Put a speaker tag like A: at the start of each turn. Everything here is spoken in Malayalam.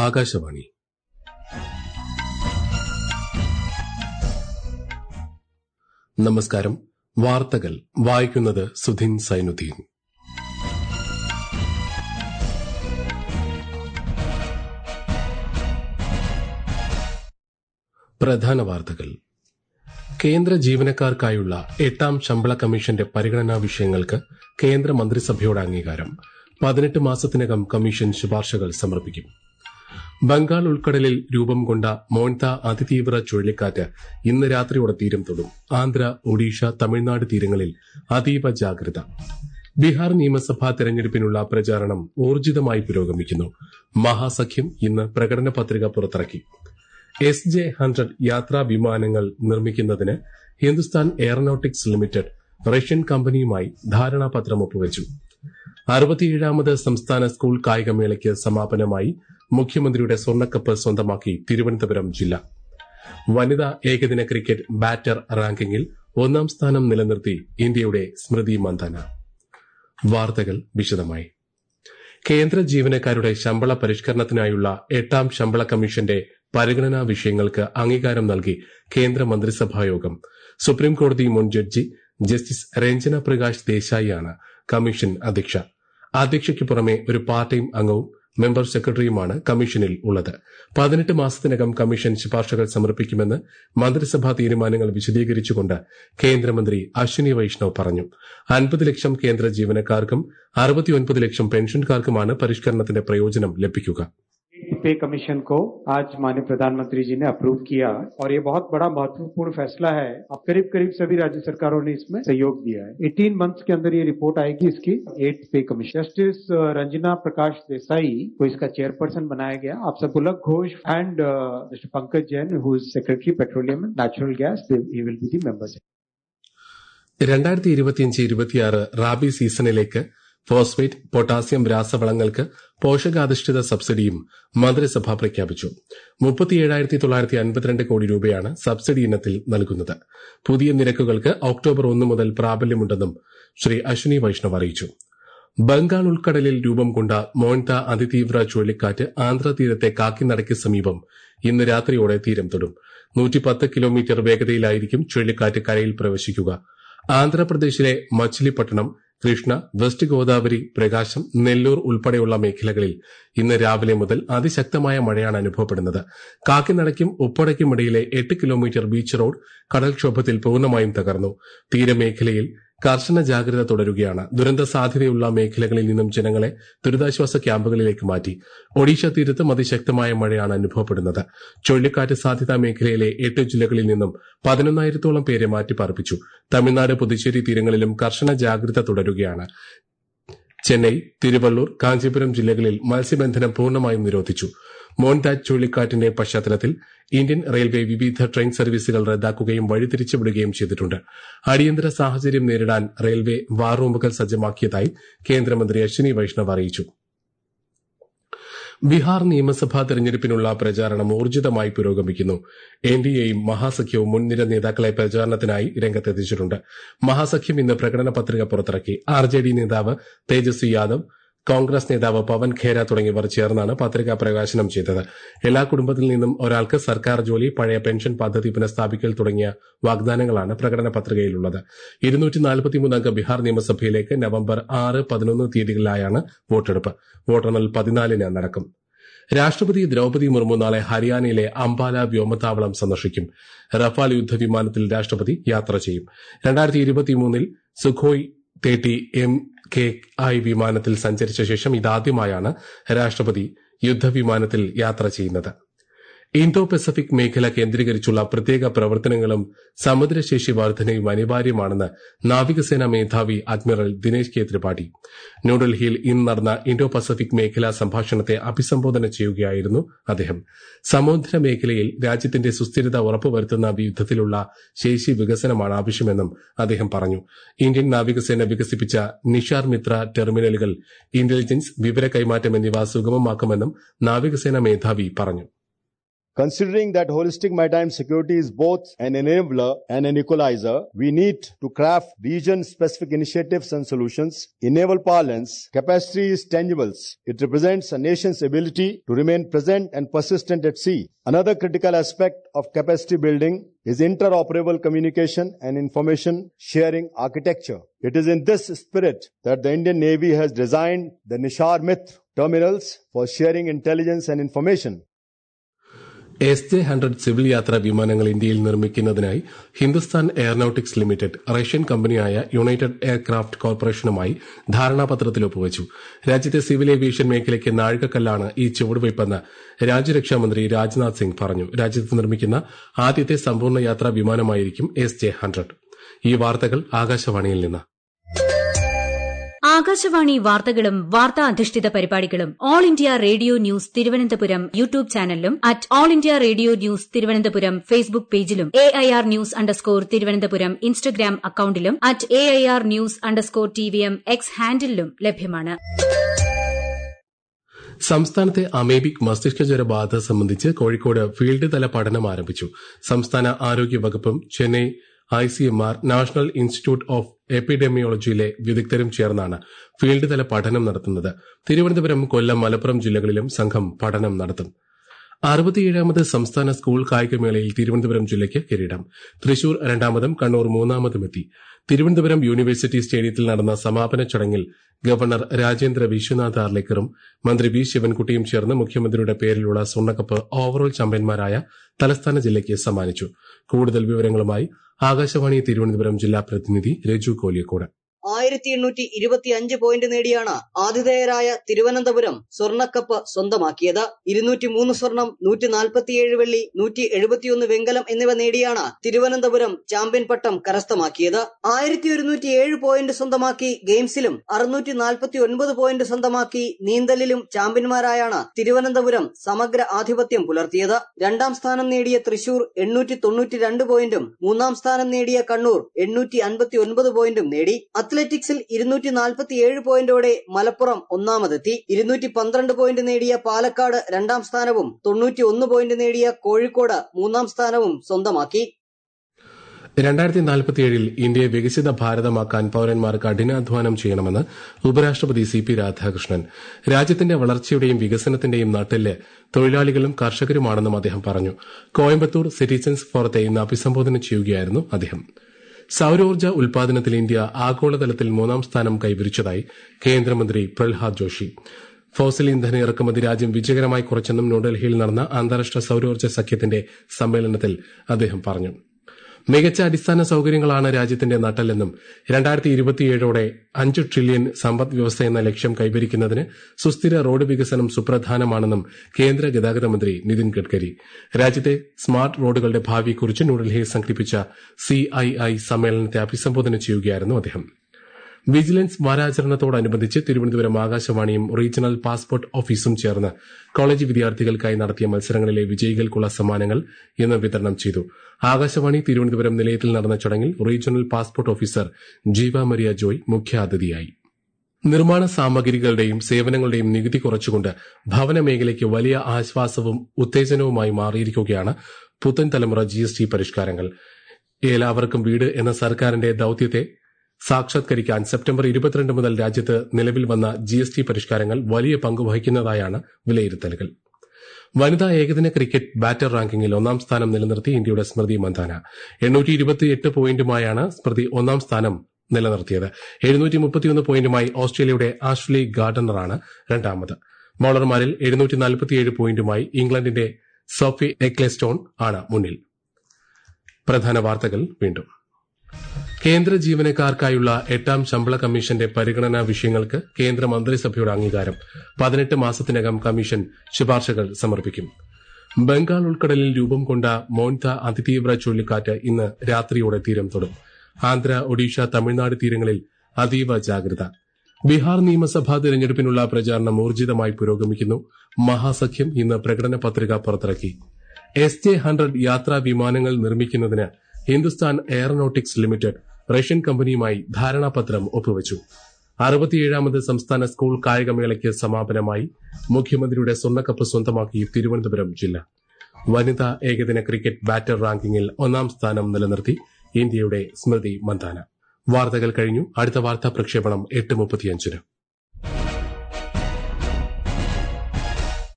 A: ആകാശവാണി നമസ്കാരം വാർത്തകൾ വായിക്കുന്നത് സുധിൻ സൈനുദ്ദീൻ പ്രധാന വാർത്തകൾ കേന്ദ്ര ജീവനക്കാർക്കായുള്ള എട്ടാം ശമ്പള കമ്മീഷന്റെ പരിഗണനാ വിഷയങ്ങൾക്ക് കേന്ദ്ര മന്ത്രിസഭയുടെ അംഗീകാരം പതിനെട്ട് മാസത്തിനകം കമ്മീഷൻ ശുപാർശകൾ സമർപ്പിക്കും ബംഗാൾ ഉൾക്കടലിൽ രൂപം കൊണ്ട മോൺത അതിതീവ്ര ചുഴലിക്കാറ്റ് ഇന്ന് രാത്രിയോടെ തീരം തൊടും ആന്ധ്ര ഒഡീഷ തമിഴ്നാട് തീരങ്ങളിൽ അതീവ ജാഗ്രത ബീഹാർ നിയമസഭാ തെരഞ്ഞെടുപ്പിനുള്ള പ്രചാരണം ഊർജിതമായി പുരോഗമിക്കുന്നു മഹാസഖ്യം ഇന്ന് പ്രകടന പത്രിക പുറത്തിറക്കി എസ് ജെ ഹൺഡ്രഡ് യാത്രാ വിമാനങ്ങൾ നിർമ്മിക്കുന്നതിന് ഹിന്ദുസ്ഥാൻ എയറോനോട്ടിക്സ് ലിമിറ്റഡ് റഷ്യൻ കമ്പനിയുമായി ധാരണാപത്രം ഒപ്പുവച്ചു അറുപത്തിയേഴാമത് സംസ്ഥാന സ്കൂൾ കായികമേളയ്ക്ക് സമാപനമായി മുഖ്യമന്ത്രിയുടെ സ്വർണ്ണക്കപ്പ് സ്വന്തമാക്കി തിരുവനന്തപുരം ജില്ല വനിതാ ഏകദിന ക്രിക്കറ്റ് ബാറ്റർ റാങ്കിങ്ങിൽ ഒന്നാം സ്ഥാനം നിലനിർത്തി ഇന്ത്യയുടെ സ്മൃതി മന്ദാന വാർത്തകൾ വിശദമായി കേന്ദ്ര ജീവനക്കാരുടെ ശമ്പള പരിഷ്കരണത്തിനായുള്ള എട്ടാം ശമ്പള കമ്മീഷന്റെ പരിഗണനാ വിഷയങ്ങൾക്ക് അംഗീകാരം നൽകി കേന്ദ്ര മന്ത്രിസഭായോഗം സുപ്രീംകോടതി മുൻ ജഡ്ജി ജസ്റ്റിസ് രഞ്ജന പ്രകാശ് ദേശായിയാണ് കമ്മീഷൻ അധ്യക്ഷ അധ്യക്ഷയ്ക്ക് പുറമെ ഒരു പാർട്ട് ടൈം അംഗവും മെമ്പർ സെക്രട്ടറിയുമാണ് കമ്മീഷനിൽ ഉള്ളത് പതിനെട്ട് മാസത്തിനകം കമ്മീഷൻ ശുപാർശകൾ സമർപ്പിക്കുമെന്ന് മന്ത്രിസഭാ തീരുമാനങ്ങൾ വിശദീകരിച്ചുകൊണ്ട് കേന്ദ്രമന്ത്രി അശ്വിനി വൈഷ്ണവ് പറഞ്ഞു അൻപത് ലക്ഷം കേന്ദ്ര ജീവനക്കാർക്കും അറുപത്തിയൊൻപത് ലക്ഷം പെൻഷൻകാർക്കുമാണ് പരിഷ്കരണത്തിന്റെ പ്രയോജനം ലഭിക്കുക
B: पे कमीशन को आज माननीय प्रधानमंत्री जी ने अप्रूव किया और ये बहुत बड़ा महत्वपूर्ण फैसला है अब करीब करीब सभी राज्य सरकारों ने इसमें सहयोग दिया है 18 मंथ्स के अंदर ये रिपोर्ट आएगी इसकी eight pay commission justice Ranjana Prakash Desai को इसका चेयरपर्सन बनाया गया आप सब Pulak Ghosh and mister Pankaj Jain who is secretary petroleum and natural gas he will be the members
A: രണ്ടായിരത്തി ഇരുപത്തിയഞ്ച് ഇരുപത്തിയാറ് റാബി സീസണിലേക്ക് ഫോസ്ഫേറ്റ് പൊട്ടാസ്യം രാസവളങ്ങൾക്ക് പോഷകാധിഷ്ഠിത സബ്സിഡിയും മന്ത്രിസഭ പ്രഖ്യാപിച്ചു മുപ്പത്തിയേഴായിരത്തി തൊള്ളായിരത്തി അൻപത്തിരണ്ട് കോടി രൂപയാണ് സബ്സിഡി ഇനത്തിൽ നൽകുന്നത് പുതിയ നിരക്കുകൾക്ക് ഒക്ടോബർ ഒന്ന് മുതൽ പ്രാബല്യമുണ്ടെന്നും ശ്രീ അശ്വിനി വൈഷ്ണവ് അറിയിച്ചു ബംഗാൾ ഉൾക്കടലിൽ രൂപം കൊണ്ട മോൺത അതിതീവ്ര ചുഴലിക്കാറ്റ് ആന്ധ്രാതീരത്തെ കാക്കിനടയ്ക്ക് സമീപം ഇന്ന് രാത്രിയോടെ തീരം തൊടും നൂറ്റിപ്പത്ത് കിലോമീറ്റർ വേഗതയിലായിരിക്കും ചുഴലിക്കാറ്റ് കരയിൽ പ്രവേശിക്കുക ആന്ധ്രാപ്രദേശിലെ മച്ചിലിപട്ടണം കൃഷ്ണ വെസ്റ്റ് ഗോദാവരി പ്രകാശം നെല്ലൂർ ഉൾപ്പെടെയുള്ള മേഖലകളിൽ ഇന്ന് രാവിലെ മുതൽ അതിശക്തമായ മഴയാണ് അനുഭവപ്പെടുന്നത് കാക്കിനടയ്ക്കും ഉപ്പടയ്ക്കും ഇടയിലെ എട്ട് കിലോമീറ്റർ ബീച്ച് റോഡ് കടൽക്ഷോഭത്തിൽ പൂർണ്ണമായും തകർന്നു തീരമേഖലയിൽ കർശന ജാഗ്രത തുടരുകയാണ് ദുരന്ത സാധ്യതയുള്ള മേഖലകളിൽ നിന്നും ജനങ്ങളെ ദുരിതാശ്വാസ ക്യാമ്പുകളിലേക്ക് മാറ്റി ഒഡീഷ തീരത്തും അതിശക്തമായ മഴയാണ് അനുഭവപ്പെടുന്നത് ചുഴലിക്കാറ്റ് സാധ്യതാ മേഖലയിലെ എട്ട് ജില്ലകളിൽ നിന്നും പതിനൊന്നായിരത്തോളം പേരെ മാറ്റിപ്പാർപ്പിച്ചു തമിഴ്നാട് പുതുച്ചേരി തീരങ്ങളിലും കർശന ജാഗ്രത തുടരുകയാണ് ചെന്നൈ തിരുവള്ളൂർ കാഞ്ചീപുരം ജില്ലകളിൽ മത്സ്യബന്ധനം പൂർണ്ണമായും നിരോധിച്ചു മോൺതാറ്റ് ചുഴലിക്കാറ്റിന്റെ പശ്ചാത്തലത്തിൽ ഇന്ത്യൻ റെയിൽവേ വിവിധ ട്രെയിൻ സർവീസുകൾ റദ്ദാക്കുകയും വഴിതിരിച്ചുവിടുകയും ചെയ്തിട്ടുണ്ട് അടിയന്തര സാഹചര്യം നേരിടാൻ റെയിൽവേ വാർ റൂമുകൾ സജ്ജമാക്കിയതായി കേന്ദ്രമന്ത്രി അശ്വിനി വൈഷ്ണവ് അറിയിച്ചു ബീഹാർ നിയമസഭാ തെരഞ്ഞെടുപ്പിനുള്ള പ്രചാരണം ഊർജിതമായി പുരോഗമിക്കുന്നു എൻ ഡി എയും മഹാസഖ്യവും മുൻനിര നേതാക്കളെ പ്രചാരണത്തിനായി രംഗത്തെത്തിച്ചിട്ടുണ്ട് മഹാസഖ്യം ഇന്ന് പ്രകടന പത്രിക പുറത്തിറക്കി ആർ ജെ ഡി നേതാവ് തേജസ്വി യാദവ് കോൺഗ്രസ് നേതാവ് പവൻ ഖേര തുടങ്ങിയവർ ചേർന്നാണ് പത്രിക പ്രകാശനം ചെയ്തത് എല്ലാ കുടുംബത്തിൽ നിന്നും ഒരാൾക്ക് സർക്കാർ ജോലി പഴയ പെൻഷൻ പദ്ധതി പുനഃസ്ഥാപിക്കൽ തുടങ്ങിയ വാഗ്ദാനങ്ങളാണ് പ്രകടന പത്രികയിലുള്ളത് അംഗ ബീഹാർ നിയമസഭയിലേക്ക് നവംബർ ആറ് പതിനൊന്ന് തീയതികളിലായാണ് വോട്ടെടുപ്പ് വോട്ടെണ്ണൽ പതിനാലിന് നടക്കും രാഷ്ട്രപതി ദ്രൌപതി മുർമു നാളെ ഹരിയാനയിലെ അംബാല വ്യോമതാവളം സന്ദർശിക്കും റഫാൽ യുദ്ധവിമാനത്തിൽ രാഷ്ട്രപതി യാത്ര ചെയ്യും രണ്ടായിരത്തി ഇരുപത്തിമൂന്നിൽ സുഖോയ് തേട്ടി എം കെ ഐ വിമാനത്തിൽ സഞ്ചരിച്ച ശേഷം ഇതാദ്യമായാണ് രാഷ്ട്രപതി യുദ്ധവിമാനത്തിൽ യാത്ര ചെയ്യുന്നത് ഇന്തോ പസഫിക് മേഖല കേന്ദ്രീകരിച്ചുള്ള പ്രത്യേക പ്രവർത്തനങ്ങളും സമുദ്രശേഷി വർധനയും അനിവാര്യമാണെന്ന് നാവികസേനാ മേധാവി അഡ്മിറൽ ദിനേശ് കെ ത്രിപാഠി ന്യൂഡൽഹിയിൽ ഇന്ന് നടന്ന ഇന്തോ പസഫിക് മേഖലാ സംഭാഷണത്തെ അഭിസംബോധന ചെയ്യുകയായിരുന്നു അദ്ദേഹം സമുദ്ര മേഖലയിൽ രാജ്യത്തിന്റെ സുസ്ഥിരത ഉറപ്പുവരുത്തുന്ന വിധത്തിലുള്ള ശേഷി വികസനമാണ് ആവശ്യമെന്നും അദ്ദേഹം പറഞ്ഞു ഇന്ത്യൻ നാവികസേന വികസിപ്പിച്ച നിഷാർ മിത്ര ടെർമിനലുകൾ ഇന്റലിജൻസ് വിവര കൈമാറ്റം എന്നിവ സുഗമമാക്കുമെന്നും നാവികസേന മേധാവി പറഞ്ഞു
C: Considering that holistic maritime security is both an enabler and an equalizer, we need to craft region specific initiatives and solutions. In naval parlance, capacity is tangible. It represents a nation's ability to remain present and persistent at sea. Another critical aspect of capacity building is interoperable communication and information sharing architecture. It is in this spirit that the Indian Navy has designed the Nishar Myth terminals for sharing intelligence and information.
A: S J hundred civil യാത്രാ വിമാനങ്ങൾ ഇന്ത്യയിൽ നിർമ്മിക്കുന്നതിനായി ഹിന്ദുസ്ഥാൻ എയർനൌട്ടിക്സ് ലിമിറ്റഡ് റഷ്യൻ കമ്പനിയായ യുണൈറ്റഡ് എയർക്രാഫ്റ്റ് കോർപ്പറേഷനുമായി ധാരണാപത്രത്തിൽ ഒപ്പുവച്ചു രാജ്യത്തെ സിവിൽ ഏവിയേഷൻ മേഖലയ്ക്ക് നാഴികക്കല്ലാണ് ഈ ചുവടുവയ്പ്പെന്ന് രാജ്യരക്ഷാമന്ത്രി രാജ്നാഥ് സിംഗ് പറഞ്ഞു രാജ്യത്ത് നിർമ്മിക്കുന്ന ആദ്യത്തെ സമ്പൂർണ്ണ യാത്രാ വിമാനമായിരിക്കും എസ് ജെ ഹൺഡ്രഡ് ഈ വാർത്തകൾ ആകാശവാണിയിൽ നിന്ന്
D: ആകാശവാണി വാർത്തകളും വാർത്താ അധിഷ്ഠിത പരിപാടികളും All India Radio news Thiruvananthapuram YouTube ചാനലിലും at All India Radio news Thiruvananthapuram Facebook പേജിലും A I R news underscore Thiruvananthapuram Instagram അക്കൌണ്ടിലും at A I R news underscore T V M X ഹാൻഡിലും ലഭ്യമാണ്
A: സംസ്ഥാനത്തെ അമേബിക് മസ്തിഷ്കജ്വര ബാധ സംബന്ധിച്ച് കോഴിക്കോട് ഫീൽഡ് തല പഠനം ആരംഭിച്ചു സംസ്ഥാന ആരോഗ്യ വകുപ്പും Chennai I C M R national institute of എപ്പിഡെമിയോളജിയിലെ വിദഗ്ധരും ചേർന്നാണ് ഫീൽഡ് തല പഠനം നടത്തുന്നത് തിരുവനന്തപുരം കൊല്ലം മലപ്പുറം ജില്ലകളിലും സംഘം പഠനം നടത്തും അറുപത്തിയേഴാമത് സംസ്ഥാന സ്കൂൾ കായികമേളയിൽ തിരുവനന്തപുരം ജില്ലയ്ക്ക് കിരീടം തൃശൂർ രണ്ടാമതും കണ്ണൂർ മൂന്നാമതും എത്തി തിരുവനന്തപുരം യൂണിവേഴ്സിറ്റി സ്റ്റേഡിയത്തിൽ നടന്ന സമാപന ചടങ്ങിൽ ഗവർണർ രാജേന്ദ്ര വിശ്വനാഥ് ആർലേക്കറും മന്ത്രി വി ശിവൻകുട്ടിയും ചേർന്ന് മുഖ്യമന്ത്രിയുടെ പേരിലുള്ള സ്വർണ്ണക്കപ്പ് ഓവറോൾ ചാമ്പ്യന്മാരായ തലസ്ഥാന ജില്ലയ്ക്ക് സമ്മാനിച്ചു കൂടുതൽ വിവരങ്ങളുമായി ആകാശവാണി തിരുവനന്തപുരം ജില്ലാ പ്രതിനിധി രജു കോലിയക്കോട്
E: ആയിരത്തി എണ്ണൂറ്റി ഇരുപത്തി അഞ്ച് പോയിന്റ് നേടിയാണ് ആതിഥേയരായ തിരുവനന്തപുരം സ്വർണ്ണക്കപ്പ് സ്വന്തമാക്കിയത് ഇരുന്നൂറ്റി മൂന്ന് സ്വർണം നൂറ്റി നാൽപ്പത്തിയേഴ് വെള്ളി നൂറ്റി എഴുപത്തിയൊന്ന് വെങ്കലം എന്നിവ നേടിയാണ് തിരുവനന്തപുരം ചാമ്പ്യൻ പട്ടം കരസ്ഥമാക്കിയത് ആയിരത്തി ഒരുന്നൂറ്റി ഏഴ് പോയിന്റ് സ്വന്തമാക്കി ഗെയിംസിലും അറുന്നൂറ്റി നാൽപ്പത്തി ഒൻപത് പോയിന്റ് സ്വന്തമാക്കി നീന്തലിലും ചാമ്പ്യന്മാരായാണ് തിരുവനന്തപുരം സമഗ്ര ആധിപത്യം പുലർത്തിയത് രണ്ടാം സ്ഥാനം നേടിയ തൃശൂർ എണ്ണൂറ്റി തൊണ്ണൂറ്റി രണ്ട് പോയിന്റും മൂന്നാം സ്ഥാനം നേടിയ കണ്ണൂർ എണ്ണൂറ്റി അൻപത്തി ഒൻപത് പോയിന്റും നേടി അത്ലറ്റിക്സിൽ ഇരുന്നൂറ്റി നാൽപ്പത്തിയേഴ് പോയിന്റോടെ മലപ്പുറം ഒന്നാമതെത്തി ഇരുന്നൂറ്റി പന്ത്രണ്ട് പോയിന്റ് നേടിയ പാലക്കാട് രണ്ടാം സ്ഥാനവും തൊണ്ണൂറ്റി ഒന്ന് പോയിന്റ് നേടിയ കോഴിക്കോട് മൂന്നാം സ്ഥാനവും സ്വന്തമാക്കി
A: രണ്ടായിരത്തി നാൽപ്പത്തിയേഴിൽ ഇന്ത്യയെ വികസിത ഭാരതമാക്കാൻ പൌരന്മാർ കഠിനാധ്വാനം ചെയ്യണമെന്ന് ഉപരാഷ്ട്രപതി സി പി രാധാകൃഷ്ണൻ രാജ്യത്തിന്റെ വളർച്ചയുടെയും വികസനത്തിന്റെയും നട്ടെല്ല് തൊഴിലാളികളും കർഷകരുമാണെന്നും അദ്ദേഹം പറഞ്ഞു കോയമ്പത്തൂർ സിറ്റിസൺസ് ഫോറത്തെ ഇന്ന് അഭിസംബോധന ചെയ്യുകയായിരുന്നു അദ്ദേഹം സൌരോർജ്ജ ഉൽപാദനത്തിൽ ഇന്ത്യ ആഗോളതലത്തിൽ മൂന്നാം സ്ഥാനം കൈവരിച്ചതായി കേന്ദ്രമന്ത്രി പ്രഹ്ലാദ് ജോഷി ഫോസിൽ ഇന്ധന ഇറക്കുമതി രാജ്യം വിജയകരമായി കുറച്ചെന്നും ന്യൂഡൽഹിയിൽ നടന്ന അന്താരാഷ്ട്ര സൌരോർജ്ജ സഖ്യത്തിന്റെ സമ്മേളനത്തിൽ അദ്ദേഹം പറഞ്ഞു മികച്ച അടിസ്ഥാന സൌകര്യങ്ങളാണ് രാജ്യത്തിന്റെ നട്ടെല്ലെന്നും രണ്ടായിരത്തി ഇരുപത്തിയേഴോടെ അഞ്ച് ട്രില്യൺ സമ്പദ് വ്യവസ്ഥ എന്ന ലക്ഷ്യം കൈവരിക്കുന്നതിന് സുസ്ഥിര റോഡ് വികസനം സുപ്രധാനമാണെന്നും കേന്ദ്ര ഗതാഗത മന്ത്രി നിതിൻ ഗഡ്കരി രാജ്യത്തെ സ്മാർട്ട് റോഡുകളുടെ ഭാവിയെക്കുറിച്ച് ന്യൂഡൽഹിയിൽ സംഘടിപ്പിച്ച സിഐഐ സമ്മേളനത്തെ അഭിസംബോധന ചെയ്യുകയായിരുന്നു അദ്ദേഹം വിജിലൻസ് വാരാചരണത്തോടനുബന്ധിച്ച് തിരുവനന്തപുരം ആകാശവാണിയും റീജിയണൽ പാസ്പോർട്ട് ഓഫീസും ചേർന്ന് കോളേജ് വിദ്യാർത്ഥികൾക്കായി നടത്തിയ മത്സരങ്ങളിലെ വിജയികൾക്കുള്ള സമ്മാനങ്ങൾ ഇന്ന് വിതരണം ചെയ്തു ആകാശവാണി തിരുവനന്തപുരം നിലയത്തിൽ നടന്ന ചടങ്ങിൽ regional passport officer Jeeva Maria Joy മുഖ്യാതിഥിയായി നിർമ്മാണ സാമഗ്രികളുടെയും സേവനങ്ങളുടെയും നികുതി കുറച്ചുകൊണ്ട് ഭവന മേഖലയ്ക്ക് വലിയ ആശ്വാസവും ഉത്തേജനവുമായി മാറിയിരിക്കുകയാണ് പുത്തൻ തലമുറ ജിഎസ്ടി പരിഷ്കാരങ്ങൾ എല്ലാവർക്കും വീട് എന്ന സർക്കാരിന്റെ ദൌത്യത്തെ സാക്ഷാത്കരിക്കാൻ സെപ്റ്റംബർ ഇരുപത്തിരണ്ട് മുതൽ രാജ്യത്ത് നിലവിൽ വന്ന ജിഎസ്ടി പരിഷ്കാരങ്ങൾ വലിയ പങ്ക് വഹിക്കുന്നതായാണ് വിലയിരുത്തലുകൾ വനിതാ ഏകദിന ക്രിക്കറ്റ് ബാറ്റർ റാങ്കിങ്ങിൽ ഒന്നാം സ്ഥാനം നിലനിർത്തി ഇന്ത്യയുടെ സ്മൃതി മന്ദാന എണ്ണൂറ്റി ഇരുപത്തിയെട്ട് പോയിന്റുമായാണ് സ്മൃതി ഒന്നാം സ്ഥാനം നിലനിർത്തിയത് എഴുന്നൂറ്റി മുപ്പത്തിയൊന്ന് പോയിന്റുമായി ഓസ്ട്രേലിയയുടെ ആഷ്ലി ഗാർഡനറാണ് രണ്ടാമത് ബൌളർമാരിൽ എഴുന്നൂറ്റി നാൽപ്പത്തിയേഴ് പോയിന്റുമായി ഇംഗ്ലണ്ടിന്റെ സോഫി എക്ലെസ്റ്റോൺ ആണ് മുന്നിൽ പ്രധാന വാർത്തകൾ വീണ്ടും കേന്ദ്ര ജീവനക്കാർക്കായുള്ള എട്ടാം ശമ്പള കമ്മീഷന്റെ പരിഗണനാ വിഷയങ്ങൾക്ക് കേന്ദ്ര മന്ത്രിസഭയുടെ അംഗീകാരം പതിനെട്ട് മാസത്തിനകം കമ്മീഷൻ ശുപാർശകൾ സമർപ്പിക്കും ബംഗാൾ ഉൾക്കടലിൽ രൂപം കൊണ്ട മോൺത അതിതീവ്ര ചുഴലിക്കാറ്റ് ഇന്ന് രാത്രിയോടെ തീരം തൊടും ആന്ധ്ര ഒഡീഷ തമിഴ്നാട് തീരങ്ങളിൽ അതീവ ജാഗ്രത ബീഹാർ നിയമസഭാ തെരഞ്ഞെടുപ്പിനുള്ള പ്രചാരണം ഊർജിതമായി പുരോഗമിക്കുന്നു മഹാസഖ്യം ഇന്ന് പ്രകടന പത്രിക പുറത്തിറക്കി എസ് ജെ ഹൺഡ്രഡ് യാത്രാ വിമാനങ്ങൾ നിർമ്മിക്കുന്നതിന് ഹിന്ദുസ്ഥാൻ എയറോനോട്ടിക്സ് ലിമിറ്റഡ് റഷ്യൻ കമ്പനിയുമായി ധാരണാപത്രം ഒപ്പുവച്ചു അറുപത്തിയേഴാമത് സംസ്ഥാന സ്കൂൾ കായികമേളയ്ക്ക് സമാപനമായി മുഖ്യമന്ത്രിയുടെ സ്വർണ്ണക്കപ്പ് സ്വന്തമാക്കി തിരുവനന്തപുരം ജില്ല വനിതാ ഏകദിന ക്രിക്കറ്റ് ബാറ്റർ റാങ്കിങ്ങിൽ ഒന്നാം സ്ഥാനം നിലനിർത്തി ഇന്ത്യയുടെ സ്മൃതി മന്ദാന വാർത്തകൾ കഴിഞ്ഞു അടുത്ത വാർത്താ പ്രക്ഷേപണം എട്ട് മുപ്പത്തിയഞ്ചിന്